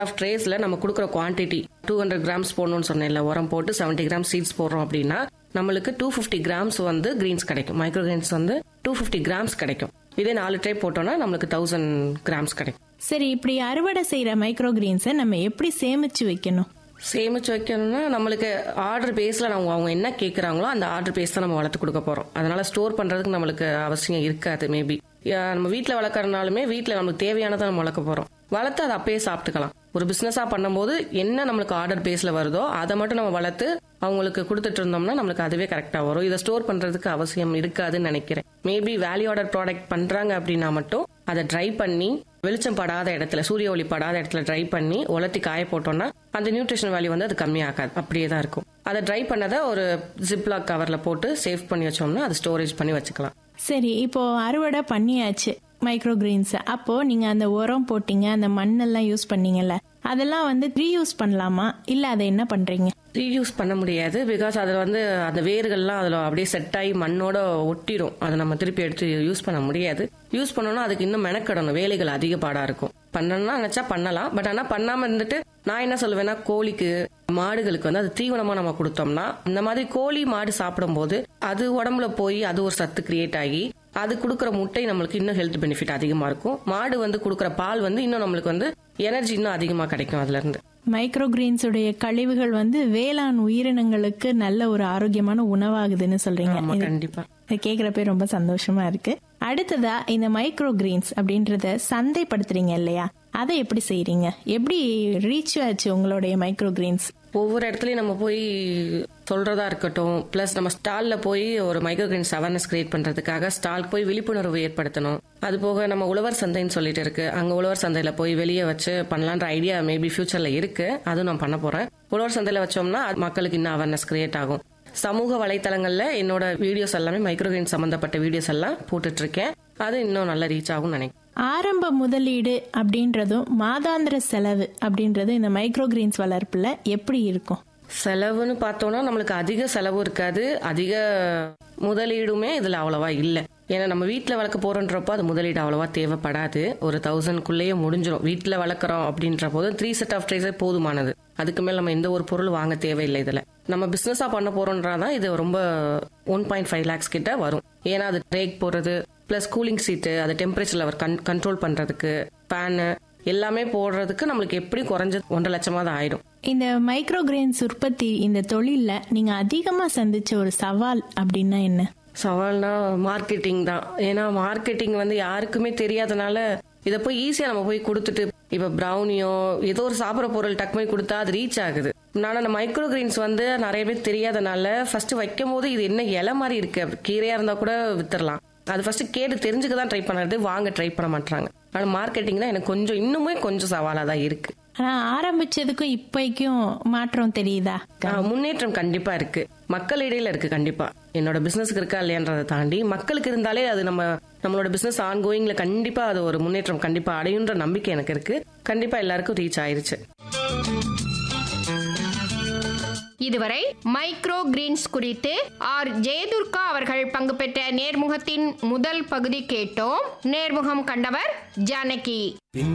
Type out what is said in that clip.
of ட்ரேஸ்ல நம்ம கொடுக்குற quantity two hundred grams போடணும்னு சொன்னேன்ல உரம் போட்டு செவன்டி கிராம் சீட்ஸ் போடுறோம் அப்படின்னா நம்மளுக்கு டூ ஃபிஃப்டி கிராம்ஸ் வந்து கிரீன்ஸ் கிடைக்கும் மைக்ரோ கிரீன்ஸ் வந்து டூ ஃபிஃப்டி கிராம்ஸ் கிடைக்கும் இதே நாலு ட்ரே போட்டோம்னா நம்மளுக்கு தௌசண்ட் கிராம்ஸ் கிடைக்கும் சரி இப்படி அறுவடை செய்யற மைக்ரோ கிரீன்ஸை நம்ம எப்படி சேமிச்சு வைக்கணும் சேமிச்சு வைக்கணும்னா நம்மளுக்கு ஆர்டர் பேஸ்ல நம்ம அவங்க என்ன கேட்குறாங்களோ அந்த ஆர்டர் பேஸ் தான் நம்ம வளர்த்து கொடுக்க போறோம் அதனால ஸ்டோர் பண்றதுக்கு நம்மளுக்கு அவசியம் இருக்காது மேபி நம்ம வீட்டில் வளர்க்கறனாலுமே வீட்டில் நம்மளுக்கு தேவையானதை நம்ம வளர்க்க போறோம் வளர்த்து அதை அப்பயே சாப்பிட்டுக்கலாம் ஒரு பிசினஸா பண்ணும்போது என்ன நம்மளுக்கு ஆர்டர் பேஸ்ல வருதோ அதை மட்டும் நம்ம வளர்த்து அவங்களுக்கு கொடுத்துட்டு இருந்தோம்னா நம்மளுக்கு அதுவே கரெக்டா வரும் இதை ஸ்டோர் பண்றதுக்கு அவசியம் இருக்காதுன்னு நினைக்கிறேன் மேபி வேல்யூ ஆர்டர் ப்ராடக்ட் பண்றாங்க அப்படின்னா மட்டும் அதை ட்ரை பண்ணி வெளிச்சம் படாத இடத்துல சூரிய ஒளி படாத இடத்துல ட்ரை பண்ணி உலர்த்தி காய போட்டோம்னா அந்த நியூட்ரிஷன் வேல்யூ வந்து அது கம்மியாகாது அப்படியே தான் இருக்கும் அதை ட்ரை பண்ணதை ஒரு ஜிப்லாக் கவர்ல போட்டு சேவ் பண்ணி வச்சோம்னா அது ஸ்டோரேஜ் பண்ணி வச்சுக்கலாம் சரி இப்போ அறுவடை பண்ணியாச்சு மைக்ரோ கிரீன்ஸ் அப்போ நீங்க அந்த உரம் போட்டீங்க அந்த மண்ணெல்லாம் யூஸ் பண்ணீங்கல்ல அதெல்லாம் வந்து ரீயூஸ் பண்ணலாமா இல்ல அதை என்ன பண்றீங்க ரீயூஸ் பண்ண முடியாது பிகாஸ் அதில் வந்து அந்த வேர்கள்லாம் அதில் அப்படியே செட் ஆகி மண்ணோட ஒட்டிடும் அதை நம்ம திருப்பி எடுத்து யூஸ் பண்ண முடியாது யூஸ் பண்ணோம்னா அதுக்கு இன்னும் மெனக்கிடணும் வேலைகள் அதிகப்பாடாக இருக்கும் பண்ணணும்னா நினச்சா பண்ணலாம் பட் ஆனால் பண்ணாமல் இருந்துட்டு நான் என்ன சொல்லுவேன்னா கோழிக்கு மாடுகளுக்கு வந்து அது தீவனமாக நம்ம கொடுத்தோம்னா இந்த மாதிரி கோழி மாடு சாப்பிடும்போது அது உடம்புல போய் அது ஒரு சத்து கிரியேட் ஆகி அது கொடுக்குற முட்டை நம்மளுக்கு இன்னும் ஹெல்த் பெனிஃபிட் அதிகமாக இருக்கும் மாடு வந்து கொடுக்குற பால் வந்து இன்னும் நம்மளுக்கு வந்து எனர்ஜி இன்னும் அதிகமாக கிடைக்கும் அதுல இருந்து மைக்ரோ கிரீன்ஸ் உடைய கழிவுகள் வந்து வேளாண் உயிரினங்களுக்கு நல்ல ஒரு ஆரோக்கியமான உணவாகுதுன்னு சொல்றீங்க ஆமா இது- கண்டிப்பா இதை கேக்குறப்ப ரொம்ப சந்தோஷமா இருக்கு அடுத்ததா இந்த மைக்ரோ கிரீன்ஸ் அப்படின்றத சந்தைப்படுத்துறீங்க இல்லையா அதை எப்படி செய்றீங்க எப்படி ரீச் ஆச்சு உங்களுடைய மைக்ரோ கிரீன்ஸ் ஒவ்வொரு இடத்துலயும் நம்ம போய் சொல்றதா இருக்கட்டும் பிளஸ் நம்ம ஸ்டால்ல போய் ஒரு மைக்ரோ கிரீன்ஸ் அவேர்னஸ் கிரியேட் பண்றதுக்காக ஸ்டாலுக்கு போய் விழிப்புணர்வு ஏற்படுத்தணும் அது போக நம்ம உழவர் சந்தைன்னு சொல்லிட்டு இருக்கு அங்க உழவர் சந்தையில போய் வெளியே வச்சு பண்ணலான்ற ஐடியா மேபி ஃபியூச்சர்ல இருக்கு அதுவும் நான் பண்ண போறேன் உழவர் சந்தையில வச்சோம்னா அது மக்களுக்கு இன்னும் அவேர்னஸ் கிரியேட் ஆகும் சமூக வலைத்தளங்கள்ல என்னோட வீடியோஸ் எல்லாமே மைக்ரோ கிரீன் சம்பந்தப்பட்ட வீடியோஸ் எல்லாம் போட்டுட்டு இருக்கேன் அது இன்னும் நல்லா ரீச் ஆகும் நினைக்கிறேன் ஆரம்ப முதலீடு அப்படின்றதும் மாதாந்திர செலவு அப்படின்றது இந்த மைக்ரோ கிரீன்ஸ் வளர்ப்புல எப்படி இருக்கும் செலவுன்னு பார்த்தோம்னா நம்மளுக்கு அதிக செலவு இருக்காது அதிக முதலீடுமே இதுல அவ்வளவா இல்ல ஏன்னா நம்ம வீட்டில் வளர்க்க போறோன்றப்போ அது முதலீடு அவ்வளவா தேவைப்படாது ஒரு தௌசண்ட்குள்ளேயே முடிஞ்சிடும் வீட்டில் வளர்க்குறோம் அப்படின்ற போது த்ரீ செட் ஆஃப் ட்ரேஸே போதுமானது அதுக்கு மேல நம்ம எந்த ஒரு பொருள் வாங்க தேவையில்லை இதுல நம்ம பிசினஸா பண்ண போறோம்ன்றதான் இது ரொம்ப ஒன் பாயிண்ட் ஃபைவ் லேக்ஸ் கிட்ட வரும் ஏன்னா அது பிரேக் போடுறது பிளஸ் கூலிங் சீட்டு அது டெம்பரேச்சர் லெவல் கண்ட்ரோல் பண்றதுக்கு ஃபேனு எல்லாமே போடுறதுக்கு நம்மளுக்கு எப்படி குறைஞ்சது ஒன்றரை லட்சமா தான் ஆயிடும் இந்த மைக்ரோ கிரீன்ஸ் உற்பத்தி இந்த தொழில்ல நீங்க அதிகமா சந்திச்ச ஒரு சவால் அப்படின்னா என்ன சவால்னா மார்க்கெட்டிங் தான் ஏன்னா மார்க்கெட்டிங் வந்து யாருக்குமே தெரியாதனால இதை போய் ஈஸியா நம்ம போய் கொடுத்துட்டு இப்ப ப்ரௌனியோ ஏதோ ஒரு சாப்பிட்ற பொருள் டக்கு போய் கொடுத்தா அது ரீச் ஆகுது நான் அந்த மைக்ரோ கிரீன்ஸ் வந்து நிறைய பேர் தெரியாதனால ஃபர்ஸ்ட் வைக்கும் போது இது என்ன இலை மாதிரி இருக்கு அப்படி கீரையா இருந்தா கூட வித்துடலாம் அது ஃபர்ஸ்ட் கேட்டு தெரிஞ்சுக்க தான் ட்ரை பண்ணுறது வாங்க ட்ரை பண்ண மாட்டாங்க ஆனா மார்க்கெட்டிங் தான் எனக்கு கொஞ்சம் இன்னுமே கொஞ்சம் சவாலா தான் இருக்கு ஆனா ஆரம்பிச்சதுக்கும் இப்பைக்கும் மாற்றம் தெரியுதா ஆ, முன்னேற்றம் கண்டிப்பா இருக்கு மக்கள் இடையில இருக்கு கண்டிப்பா என்னோட பிசினஸ்க்கு இருக்கா இல்லையான்றதை தாண்டி மக்களுக்கு இருந்தாலே அது நம்ம நம்மளோட பிசினஸ் ஆன் கோயிங்ல கண்டிப்பா அது ஒரு முன்னேற்றம் கண்டிப்பா அடையுன்ற நம்பிக்கை எனக்கு இருக்கு கண்டிப்பா எல்லாருக்கும் ரீச் ஆயிருச்சு இதுவரை மைக்ரோ கிரீன்ஸ் குறித்து ஆர் ஜெயதுர்கா அவர்கள் பங்கு பெற்ற நேர்முகத்தின் முதல் பகுதி கேட்டோம் நேர்முகம் கண்டவர் ஜானகி